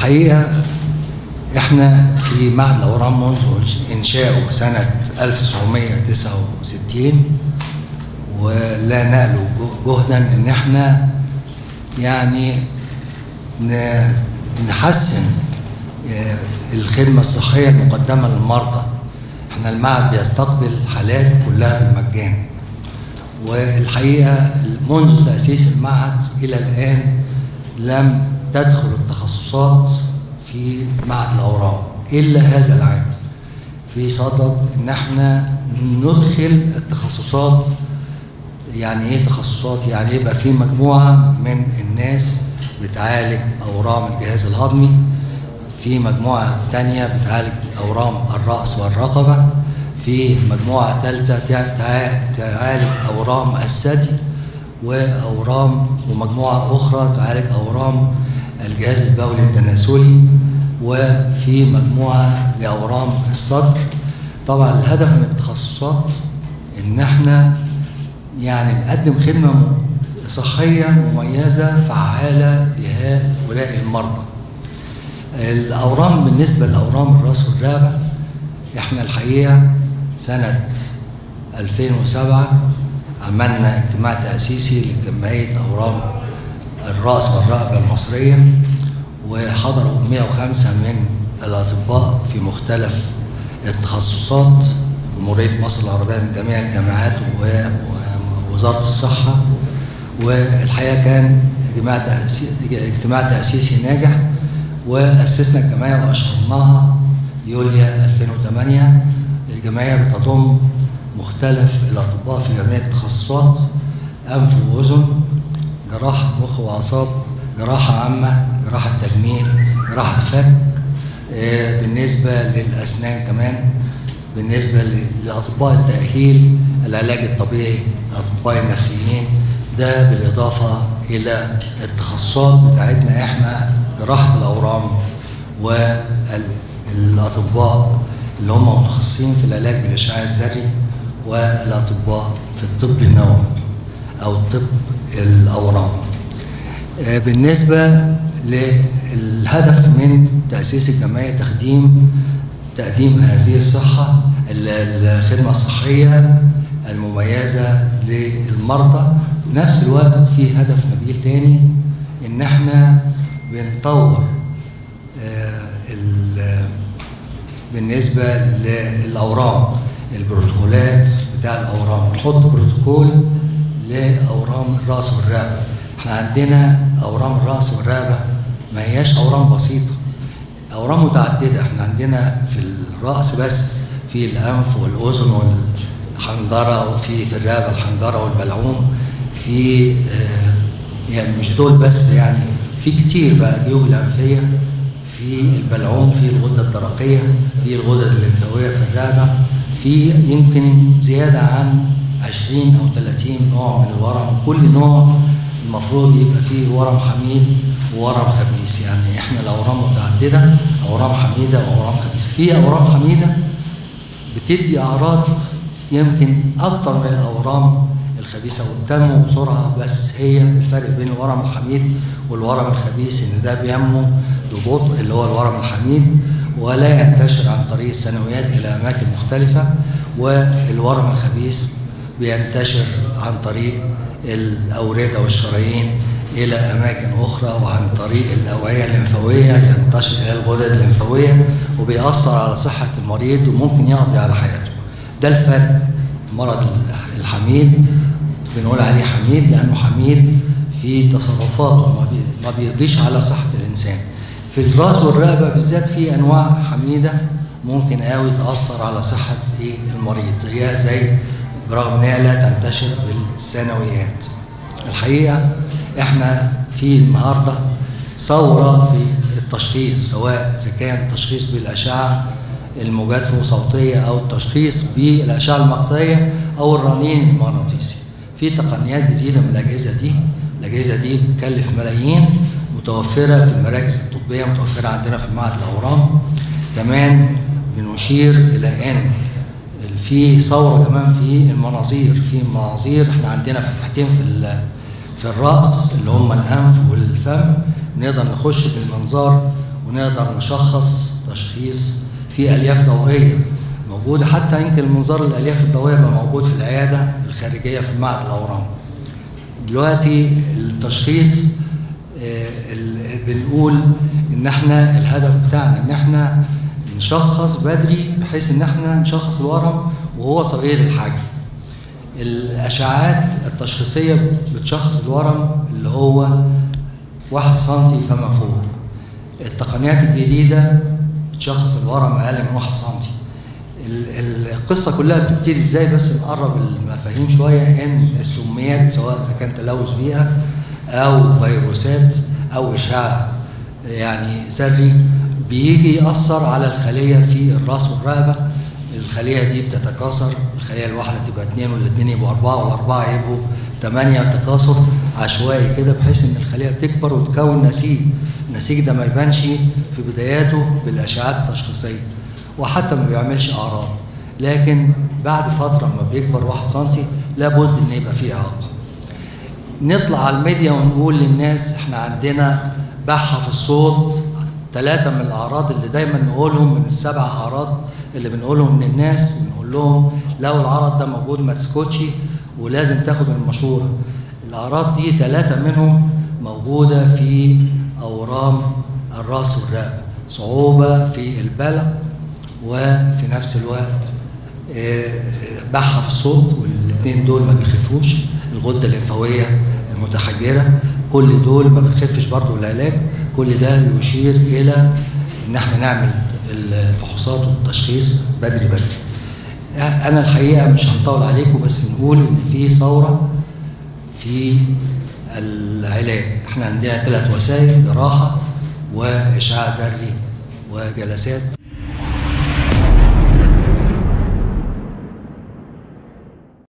الحقيقة احنا في معهد الأورام منذ إنشائه سنة 1969 ولا نألو جهدا إن احنا يعني ن- نحسن آه، الخدمة الصحية المقدمة للمرضى احنا المعهد بيستقبل حالات كلها بالمجان والحقيقة منذ تأسيس المعهد إلى الآن لم تدخل التخصصات في معهد الأورام إلا هذا العام في صدد إن احنا ندخل التخصصات يعني ايه تخصصات يعني يبقى في مجموعة من الناس بتعالج أورام الجهاز الهضمي في مجموعة تانية بتعالج أورام الرأس والرقبة في مجموعة ثالثة تع- تع- تعالج أورام الثدي وأورام ومجموعة أخرى تعالج أورام الجهاز البولي التناسلي وفي مجموعة لأورام الصدر طبعا الهدف من التخصصات إن احنا يعني نقدم خدمة صحية مميزة فعالة لهؤلاء المرضى الأورام بالنسبة لأورام الرأس والرقبة احنا الحقيقة سنة 2007 عملنا اجتماع تأسيسي لجمعية أورام الرأس والرقبة المصرية وحضروا 105 من الأطباء في مختلف التخصصات جمهورية مصر العربية من جميع الجامعات و- ووزارة الصحة والحقيقة كان اجتماع تأسيسي, اجتماع تأسيسي ناجح وأسسنا الجمعية وأشهرناها يوليو 2008 الجمعية بتضم مختلف الأطباء في جميع التخصصات أنف وأذن جراحة مخ وأعصاب جراحة عامة جراحة تجميل جراحة فك آه، بالنسبة للأسنان كمان بالنسبة ل- لأطباء التأهيل العلاج الطبيعي الأطباء النفسيين ده بالإضافة إلى التخصصات بتاعتنا إحنا جراحة الأورام والأطباء اللي هم متخصصين في العلاج بالإشعاع الذري والأطباء في الطب النووي أو طب الأورام آه، بالنسبة للهدف من تأسيس الجمعية تقديم تقديم هذه الصحة ال- الخدمة الصحية المميزة للمرضى في نفس الوقت في هدف نبيل تاني إن احنا بنطور آه، ال- بالنسبة للأورام البروتوكولات بتاع الأورام نحط بروتوكول لأورام الرأس والرقبة احنا عندنا أورام الرأس والرقبة ما هياش أورام بسيطة أورام متعددة احنا عندنا في الرأس بس في الأنف والأذن والحنجرة وفي في الرقبة الحنجرة والبلعوم في آه، يعني مش دول بس يعني في كتير بقى جيوب الأنفية في البلعوم في الغدة الدرقية في الغدد الليمفاوية في الرقبة في يمكن زيادة عن 20 أو 30 نوع من الورم كل نوع المفروض يبقى فيه ورم حميد وورم خبيث يعني احنا الأورام متعددة أورام حميدة وأورام خبيثة في أورام حميدة بتدي أعراض يمكن أكتر من الأورام الخبيثة وبتنمو بسرعة بس هي الفرق بين الورم الحميد والورم الخبيث إن ده بينمو ببطء اللي هو الورم الحميد ولا ينتشر عن طريق الثانويات إلى أماكن مختلفة والورم الخبيث بينتشر عن طريق الأوردة والشرايين إلى أماكن أخرى وعن طريق الأوعية الليمفاوية ينتشر إلى الغدد الليمفاوية وبيأثر على صحة المريض وممكن يقضي على حياته. ده الفرق مرض الحميد بنقول عليه حميد لأنه حميد في تصرفاته ما بي- ما بيقضيش على صحة الإنسان. في الراس والرقبة بالذات في أنواع حميدة ممكن قوي تأثر على صحة إيه المريض زيها زي برغم إن هي لا تنتشر بالثانويات. الحقيقة احنا في النهارده ثورة في التشخيص سواء إذا كان تشخيص بالأشعة الموجات فوق صوتية أو التشخيص بالأشعة المقطعية أو الرنين المغناطيسي. في تقنيات جديدة من الأجهزة دي، الأجهزة دي بتكلف ملايين متوفرة في المراكز الطبية متوفرة عندنا في معهد الأورام. كمان بنشير إلى أن في ثوره كمان في المناظير في مناظير احنا عندنا فتحتين في ال- في الراس اللي هم الانف والفم نقدر نخش بالمنظار ونقدر نشخص تشخيص في الياف ضوئيه موجوده حتى يمكن منظار الالياف الضوئيه بقى موجود في العياده الخارجيه في معهد الاورام دلوقتي التشخيص آه، ال- بنقول ان احنا الهدف بتاعنا ان احنا نشخص بدري بحيث ان احنا نشخص الورم وهو صغير الحجم الاشعاعات التشخيصيه بتشخص الورم اللي هو واحد سنتي فما فوق التقنيات الجديده بتشخص الورم اقل من واحد سنتي ال- ال- القصه كلها بتبتدي ازاي بس نقرب المفاهيم شويه ان السميات سواء اذا كان تلوث بيئه او فيروسات او اشعاع يعني ذري بيجي ياثر على الخليه في الراس والرقبه الخليه دي بتتكاثر الخليه الواحده تبقى اثنين والاثنين يبقوا اربعه والاربعه يبقوا ثمانيه تكاثر عشوائي كده بحيث ان الخليه تكبر وتكون نسيج النسيج ده ما يبانش في بداياته بالاشعاعات التشخيصيه وحتى ما بيعملش اعراض لكن بعد فتره لما بيكبر واحد سنتي لابد ان يبقى فيه اعاقه نطلع على الميديا ونقول للناس احنا عندنا بحة في الصوت ثلاثة من الأعراض اللي دايما نقولهم من السبع أعراض اللي بنقولهم للناس بنقول لهم لو العرض ده موجود ما تسكتش ولازم تاخد المشورة الأعراض دي ثلاثة منهم موجودة في أورام الرأس والرقبة صعوبة في البلع وفي نفس الوقت آه، بحة في الصوت والاثنين دول ما بيخفوش الغدة الليمفاوية المتحجرة كل دول ما بتخفش برضو العلاج كل ده يشير إلى إن احنا نعمل الفحوصات والتشخيص بدري بدري أنا الحقيقة مش هنطول عليكم بس نقول إن في ثورة في العلاج احنا عندنا ثلاث وسائل جراحة وإشعاع ذري وجلسات